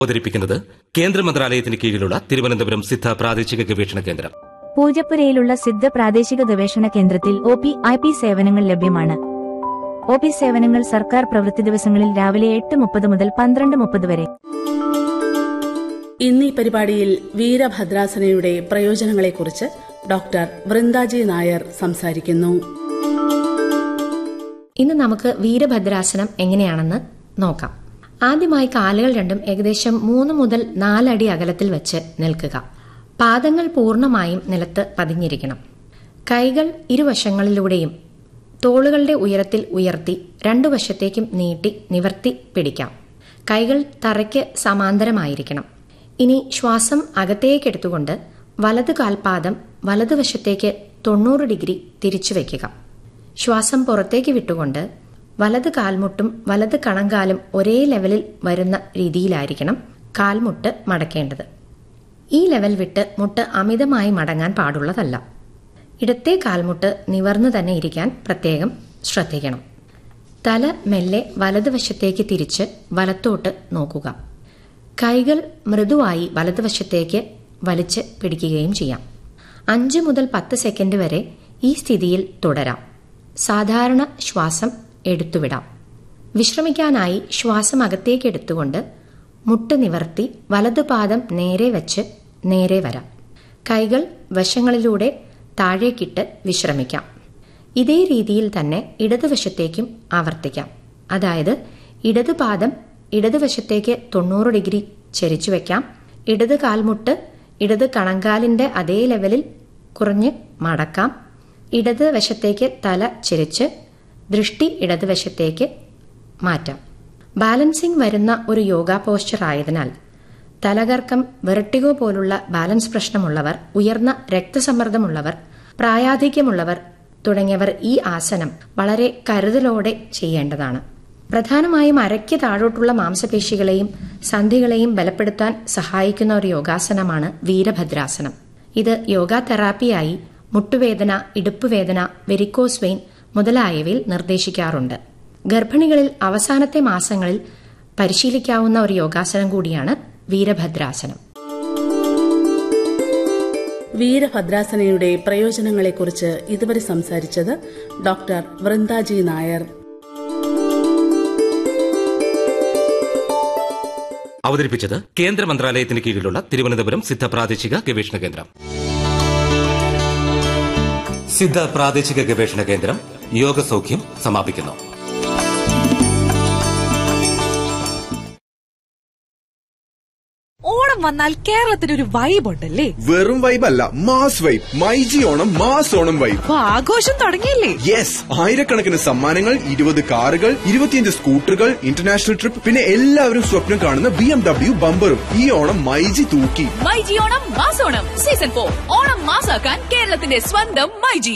അവതരിപ്പിക്കുന്നത് കേന്ദ്ര മന്ത്രാലയത്തിന് കീഴിലുള്ള തിരുവനന്തപുരം സിദ്ധ പ്രാദേശിക ഗവേഷണ കേന്ദ്രം പൂജപ്പുരയിലുള്ള സിദ്ധ പ്രാദേശിക ഗവേഷണ കേന്ദ്രത്തിൽ ഒ പി ഐ പി സേവനങ്ങൾ ലഭ്യമാണ് ഒ പി സേവനങ്ങൾ സർക്കാർ പ്രവൃത്തി ദിവസങ്ങളിൽ രാവിലെ എട്ട് മുപ്പത് മുതൽ പന്ത്രണ്ട് മുപ്പത് വരെ ഇന്ന് ഈ പരിപാടിയിൽ വീരഭദ്രാസനയുടെ പ്രയോജനങ്ങളെക്കുറിച്ച് ഡോക്ടർ വൃന്ദാജി നായർ സംസാരിക്കുന്നു ഇന്ന് നമുക്ക് വീരഭദ്രാസനം എങ്ങനെയാണെന്ന് നോക്കാം ആദ്യമായി കാലുകൾ രണ്ടും ഏകദേശം മൂന്ന് മുതൽ നാലടി അകലത്തിൽ വെച്ച് നിൽക്കുക പാദങ്ങൾ പൂർണ്ണമായും നിലത്ത് പതിഞ്ഞിരിക്കണം കൈകൾ ഇരുവശങ്ങളിലൂടെയും തോളുകളുടെ ഉയരത്തിൽ ഉയർത്തി രണ്ടു വശത്തേക്കും നീട്ടി നിവർത്തി പിടിക്കാം കൈകൾ തറയ്ക്ക് സമാന്തരമായിരിക്കണം ഇനി ശ്വാസം അകത്തേക്കെടുത്തുകൊണ്ട് വലത് കാൽപാദം വലതുവശത്തേക്ക് തൊണ്ണൂറ് ഡിഗ്രി തിരിച്ചു വയ്ക്കുക ശ്വാസം പുറത്തേക്ക് വിട്ടുകൊണ്ട് വലത് കാൽമുട്ടും വലത് കണങ്കാലും ഒരേ ലെവലിൽ വരുന്ന രീതിയിലായിരിക്കണം കാൽമുട്ട് മടക്കേണ്ടത് ഈ ലെവൽ വിട്ട് മുട്ട് അമിതമായി മടങ്ങാൻ പാടുള്ളതല്ല ഇടത്തെ കാൽമുട്ട് നിവർന്നു തന്നെ ഇരിക്കാൻ പ്രത്യേകം ശ്രദ്ധിക്കണം തല മെല്ലെ വലതുവശത്തേക്ക് തിരിച്ച് വലത്തോട്ട് നോക്കുക കൈകൾ മൃദുവായി വലതുവശത്തേക്ക് വലിച്ച് പിടിക്കുകയും ചെയ്യാം അഞ്ച് മുതൽ പത്ത് സെക്കൻഡ് വരെ ഈ സ്ഥിതിയിൽ തുടരാം സാധാരണ ശ്വാസം എടുത്തുവിടാം വിശ്രമിക്കാനായി ശ്വാസം അകത്തേക്ക് എടുത്തുകൊണ്ട് മുട്ട് നിവർത്തി വലതുപാദം നേരെ വച്ച് നേരെ വരാം കൈകൾ വശങ്ങളിലൂടെ താഴേക്കിട്ട് വിശ്രമിക്കാം ഇതേ രീതിയിൽ തന്നെ ഇടതുവശത്തേക്കും ആവർത്തിക്കാം അതായത് ഇടതുപാദം ഇടതുവശത്തേക്ക് തൊണ്ണൂറ് ഡിഗ്രി ചരിച്ചു വയ്ക്കാം ഇടത് കാൽമുട്ട് ഇടത് കണങ്കാലിന്റെ അതേ ലെവലിൽ കുറഞ്ഞ് മടക്കാം ഇടത് വശത്തേക്ക് തല ചിരിച്ച് ദൃഷ്ടി ഇടതുവശത്തേക്ക് മാറ്റാം ബാലൻസിംഗ് വരുന്ന ഒരു യോഗ പോസ്ചർ ആയതിനാൽ തലകർക്കം വെറട്ടിഗോ പോലുള്ള ബാലൻസ് പ്രശ്നമുള്ളവർ ഉയർന്ന രക്തസമ്മർദ്ദമുള്ളവർ പ്രായാധിക്യമുള്ളവർ തുടങ്ങിയവർ ഈ ആസനം വളരെ കരുതലോടെ ചെയ്യേണ്ടതാണ് പ്രധാനമായും അരയ്ക്ക് താഴോട്ടുള്ള മാംസപേശികളെയും സന്ധികളെയും ബലപ്പെടുത്താൻ സഹായിക്കുന്ന ഒരു യോഗാസനമാണ് വീരഭദ്രാസനം ഇത് യോഗ തെറാപ്പിയായി മുട്ടുവേദന ഇടുപ്പുവേദന വെരിക്കോസ് വെയിൻ മുതലായവയിൽ നിർദ്ദേശിക്കാറുണ്ട് ഗർഭിണികളിൽ അവസാനത്തെ മാസങ്ങളിൽ പരിശീലിക്കാവുന്ന ഒരു യോഗാസനം കൂടിയാണ് വീരഭദ്രാസനം വീരഭദ്രാസനയുടെ പ്രയോജനങ്ങളെക്കുറിച്ച് ഇതുവരെ സംസാരിച്ചത് ഡോക്ടർ വൃന്ദാജി നായർ അവതരിപ്പിച്ചത് കേന്ദ്ര മന്ത്രാലയത്തിന് കീഴിലുള്ള തിരുവനന്തപുരം സിദ്ധ പ്രാദേശിക ഗവേഷണ കേന്ദ്രം സിദ്ധ പ്രാദേശിക ഗവേഷണ കേന്ദ്രം യോഗസൗഖ്യം സമാപിക്കുന്നു ഓണം വന്നാൽ കേരളത്തിന് ഒരു വൈബ് ഉണ്ടല്ലേ വെറും വൈബ് അല്ല mass vibe MyG Onam mass Onam vibe അപ്പൊ ആഘോഷം തുടങ്ങിയില്ലേ യെസ് ആയിരക്കണക്കിന് സമ്മാനങ്ങൾ ഇരുപത് കാറുകൾ ഇരുപത്തിയഞ്ച് സ്കൂട്ടറുകൾ ഇന്റർനാഷണൽ ട്രിപ്പ് പിന്നെ എല്ലാവരും സ്വപ്നം കാണുന്ന ബി എം ഡബ്ല്യു ബമ്പറും ഈ ഓണം മൈജി തൂക്കി മൈജി ഓണം മാസോണം സീസൺ ഫോർ ഓണം മാസാക്കാൻ കേരളത്തിന്റെ സ്വന്തം മൈജി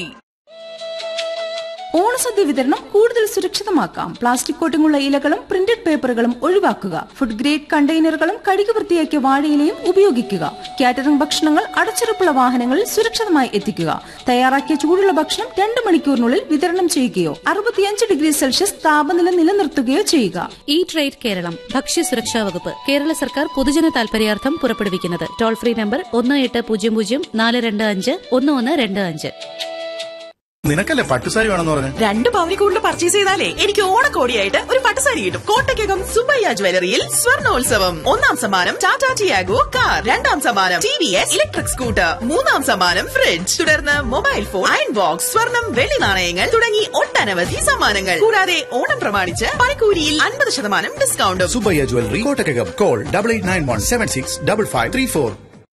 ഓണസദ്യ വിതരണം കൂടുതൽ സുരക്ഷിതമാക്കാം പ്ലാസ്റ്റിക് കോട്ടിങ്ങുള്ള ഇലകളും പ്രിന്റഡ് പേപ്പറുകളും ഒഴിവാക്കുക ഫുഡ് ഗ്രേഡ് കണ്ടെയ്നറുകളും കഴുകി വൃത്തിയാക്കിയ വാഴയിലയും ഉപയോഗിക്കുക കാറ്ററിംഗ് ഭക്ഷണങ്ങൾ അടച്ചുറപ്പുള്ള വാഹനങ്ങളിൽ സുരക്ഷിതമായി എത്തിക്കുക തയ്യാറാക്കിയ ചൂടുള്ള ഭക്ഷണം രണ്ട് മണിക്കൂറിനുള്ളിൽ വിതരണം ചെയ്യുകയോ അറുപത്തിയഞ്ച് ഡിഗ്രി സെൽഷ്യസ് താപനില നിലനിർത്തുകയോ ചെയ്യുക ഈ ട്രേഡ് കേരളം ഭക്ഷ്യസുരക്ഷാ വകുപ്പ് കേരള സർക്കാർ പൊതുജന താൽപര്യാർത്ഥം പുറപ്പെടുവിക്കുന്നത് ടോൾ ഫ്രീ നമ്പർ ഒന്ന് എട്ട് പൂജ്യം പൂജ്യം നാല് രണ്ട് അഞ്ച് ഒന്ന് ഒന്ന് രണ്ട് അഞ്ച് നിനക്കല്ലേ പട്ടുസാരി വേണമെന്ന് പറഞ്ഞു രണ്ട് പവനി കൂടുതൽ പർച്ചേസ് ചെയ്താലേ എനിക്ക് ഓണക്കോടിയായിട്ട് ഒരു പട്ടുസാരി കിട്ടും കോട്ടയ്ക്കകം സുബയ്യ ജ്വല്ലറിയിൽ സ്വർണോത്സവം ഒന്നാം സമ്മാനം ടാറ്റാ ടിയാഗോ കാർ രണ്ടാം സമ്മാനം T V S electric scooter മൂന്നാം സമ്മാനം ഫ്രിഡ്ജ് തുടർന്ന് മൊബൈൽ ഫോൺ അയൺ ബോക്സ് സ്വർണം വെള്ളി നാണയങ്ങൾ തുടങ്ങി ഒട്ടനവധി സമ്മാനങ്ങൾ കൂടാതെ ഓണം പ്രമാണിച്ച് പണിക്കൂലിയിൽ അൻപത് ശതമാനം ഡിസ്കൗണ്ടും Subbaiah jewellery Kottakkakam call double eight nine one seven six double five three four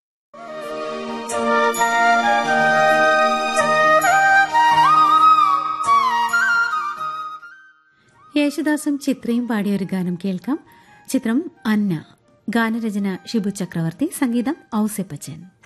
യേശുദാസും ചിത്രയും പാടിയ ഒരു ഗാനം കേൾക്കാം ചിത്രം അന്ന ഗാനരചന ഷിബു ചക്രവർത്തി സംഗീതം ഔസെപ്പച്ചൻ